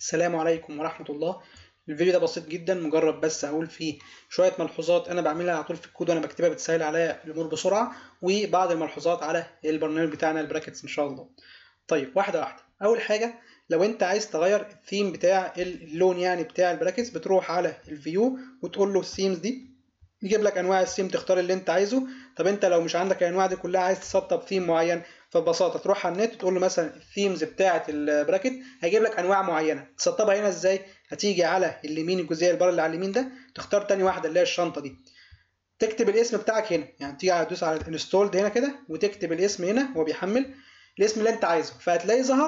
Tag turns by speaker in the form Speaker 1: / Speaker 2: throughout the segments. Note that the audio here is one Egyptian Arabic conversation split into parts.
Speaker 1: السلام عليكم ورحمة الله الفيديو ده بسيط جدا مجرد بس هقول فيه شوية ملحوظات أنا بعملها على طول في الكود وأنا بكتبها بتسهل عليا الأمور بسرعة وبعض الملحوظات على البرنامج بتاعنا البراكتس إن شاء الله. طيب واحدة واحدة أول حاجة لو أنت عايز تغير الثيم بتاع اللون يعني بتاع البراكتس بتروح على الفيو وتقول له الثيمز دي يجيب لك انواع الثيم تختار اللي انت عايزه طب انت لو مش عندك الانواع دي كلها عايز تسطب ثيم معين فببساطه تروح على النت تقول له مثلا الثيمز بتاعه البراكت هيجيب لك انواع معينه تسطبها هنا ازاي هتيجي على اليمين الجزئيه البار اللي على اليمين ده تختار تاني واحده اللي هي الشنطه دي تكتب الاسم بتاعك هنا يعني تيجي على تدوس على انستولد هنا كده وتكتب الاسم هنا هو بيحمل الاسم اللي انت عايزه فهتلاقيه ظهر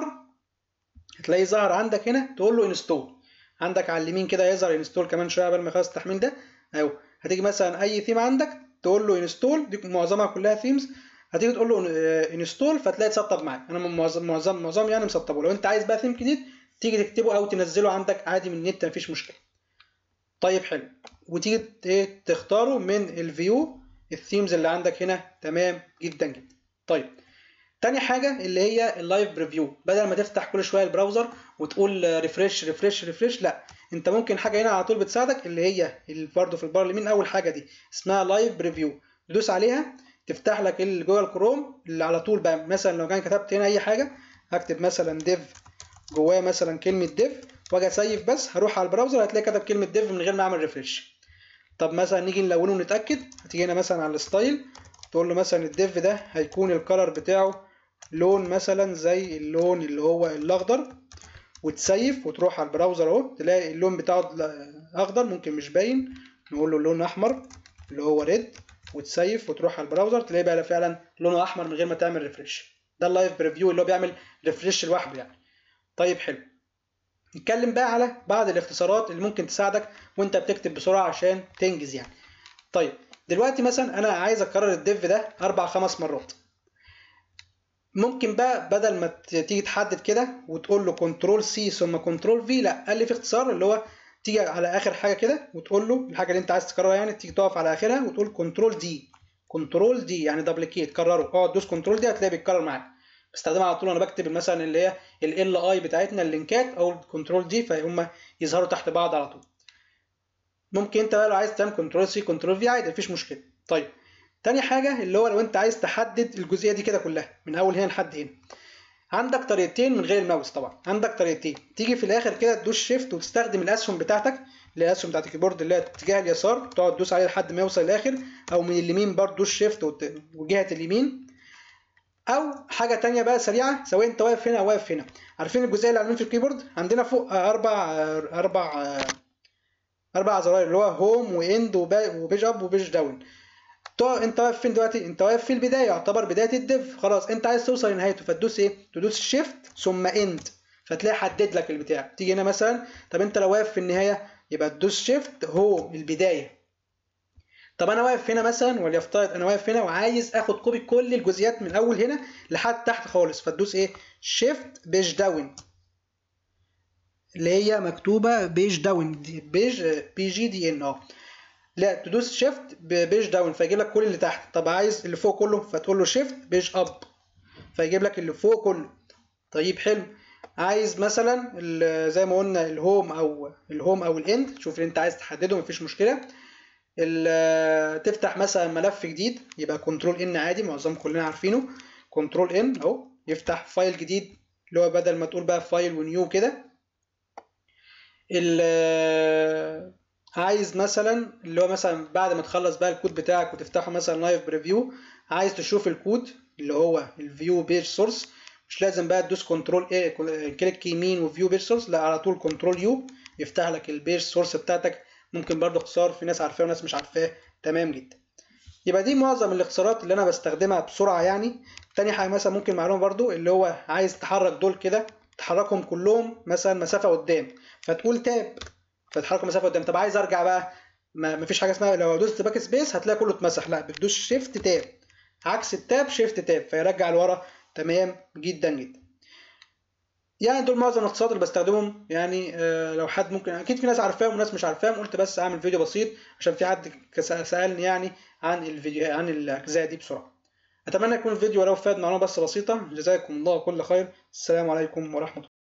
Speaker 1: هتلاقيه ظهر عندك هنا تقول له انستول عندك على اليمين كده يظهر انستول كمان شويه قبل ما يخلص التحميل ده اهو هتيجي مثلا اي ثيم عندك تقول له انستول دي معظمها كلها ثيمز هتيجي تقول له انستول فتلاقي اتسطب معاك انا معظم معظم معظم يعني مسطبه لو انت عايز بقى ثيم جديد تيجي تكتبه او تنزله عندك عادي من النت مفيش مشكله طيب حلو وتيجي تختاره من الفيو الثيمز اللي عندك هنا تمام جدا جدا طيب تاني حاجة اللي هي اللايف بريفيو بدل ما تفتح كل شوية البراوزر وتقول ريفرش ريفرش ريفرش لا انت ممكن حاجة هنا على طول بتساعدك اللي هي برضه في البار اليمين اول حاجة دي اسمها لايف بريفيو تدوس عليها تفتح لك جوجل كروم اللي على طول بقى مثلا لو كان كتبت هنا اي حاجة هكتب مثلا ديف جواه مثلا كلمة ديف واجي اسيف بس هروح على البراوزر هتلاقي كتب كلمة ديف من غير ما اعمل ريفرش طب مثلا نيجي نلونه ونتأكد هتيجي هنا مثلا على الستايل تقول له مثلا الديف ده هيكون الكلر بتاعه لون مثلا زي اللون اللي هو الاخضر وتسيف وتروح على البراوزر اهو تلاقي اللون بتاعه اخضر ممكن مش باين نقول له اللون احمر اللي هو ريد وتسيف وتروح على البراوزر تلاقي بقى فعلا لونه احمر من غير ما تعمل ريفرش ده اللايف بريفيو اللي هو بيعمل ريفرش لوحده يعني طيب حلو نتكلم بقى على بعض الاختصارات اللي ممكن تساعدك وانت بتكتب بسرعه عشان تنجز يعني طيب دلوقتي مثلا انا عايز اكرر الديف ده اربع خمس مرات ممكن بقى بدل ما تيجي تحدد كده وتقول له كنترول سي ثم كنترول في لا قال لي في اختصار اللي هو تيجي على اخر حاجه كده وتقول له الحاجه اللي انت عايز تكررها يعني تيجي تقف على اخرها وتقول كنترول دي كنترول دي يعني دبليكيت كرره اقعد دوس كنترول دي هتلاقيه بيتكرر معاك بستخدمها على طول انا بكتب مثلا اللي هي ال اي بتاعتنا اللينكات او الكنترول دي فهم يظهروا تحت بعض على طول ممكن انت بقى لو عايز تعمل كنترول سي كنترول في عادي مفيش مشكله طيب تاني حاجة اللي هو لو انت عايز تحدد الجزئية دي كده كلها من اول هنا لحد هنا عندك طريقتين من غير الماوس طبعا عندك طريقتين تيجي في الاخر كده تدوس شيفت وتستخدم الاسهم بتاعتك اللي هي الاسهم بتاعت الكيبورد اللي هي اتجاه اليسار تقعد تدوس عليه لحد ما يوصل للاخر او من اليمين برضه دوس شيفت وجهة اليمين او حاجة تانية بقى سريعة سواء انت واقف هنا او واقف هنا عارفين الجزئية اللي عاملين في الكيبورد عندنا فوق اربع اربع اربع زراير اللي هو هوم واند وبيج اب وبيج داون انت واقف فين دلوقتي انت واقف في البدايه يعتبر بدايه الديف خلاص انت عايز توصل لنهايته فتدوس ايه تدوس شيفت ثم اند فتلاقي حدد لك البتاع تيجي هنا مثلا طب انت لو واقف في النهايه يبقى تدوس شيفت هو البدايه طب انا واقف هنا مثلا وليفترض انا واقف هنا وعايز اخد كوبي كل الجزئيات من اول هنا لحد تحت خالص فتدوس ايه شيفت بيج داون اللي هي مكتوبه بيج داون بيج بي جي دي ان اه لا تدوس شيفت بيج داون فيجيب لك كل اللي تحت طب عايز اللي فوق كله فتقول له شيفت بيج اب فيجيب لك اللي فوق كله طيب حلو عايز مثلا زي ما قلنا الهوم او الهوم او الاند شوف اللي انت عايز تحدده مفيش مشكله تفتح مثلا ملف جديد يبقى كنترول ان عادي معظم كلنا عارفينه كنترول ان اهو يفتح فايل جديد اللي هو بدل ما تقول بقى فايل ونيو كده عايز مثلا اللي هو مثلا بعد ما تخلص بقى الكود بتاعك وتفتحه مثلا لايف بريفيو عايز تشوف الكود اللي هو الفيو بيج سورس مش لازم بقى تدوس كنترول ايه كليك يمين وفيو بيج سورس لا على طول كنترول يو يفتح لك البيج سورس بتاعتك ممكن برضه اختصار في ناس عارفاه وناس مش عارفاه تمام جدا يبقى دي معظم الاختصارات اللي انا بستخدمها بسرعه يعني تاني حاجه مثلا ممكن معلومه برضو اللي هو عايز تحرك دول كده تحركهم كلهم مثلا مسافه قدام فتقول تاب فتحركوا مسافه قدام طب عايز ارجع بقى ما مفيش حاجه اسمها لو دوست باك سبيس هتلاقي كله اتمسح لا بتدوس شيفت تاب عكس التاب شيفت تاب فيرجع لورا تمام جدا جدا يعني دول معظم الاختصارات اللي بستخدمهم يعني آه لو حد ممكن اكيد في ناس عارفاهم وناس مش عارفاهم قلت بس اعمل فيديو بسيط عشان في حد سالني يعني عن الفيديو عن الاجزاء دي بسرعه اتمنى يكون الفيديو ولو فاد معلومه بس بسيطه جزاكم الله كل خير السلام عليكم ورحمه الله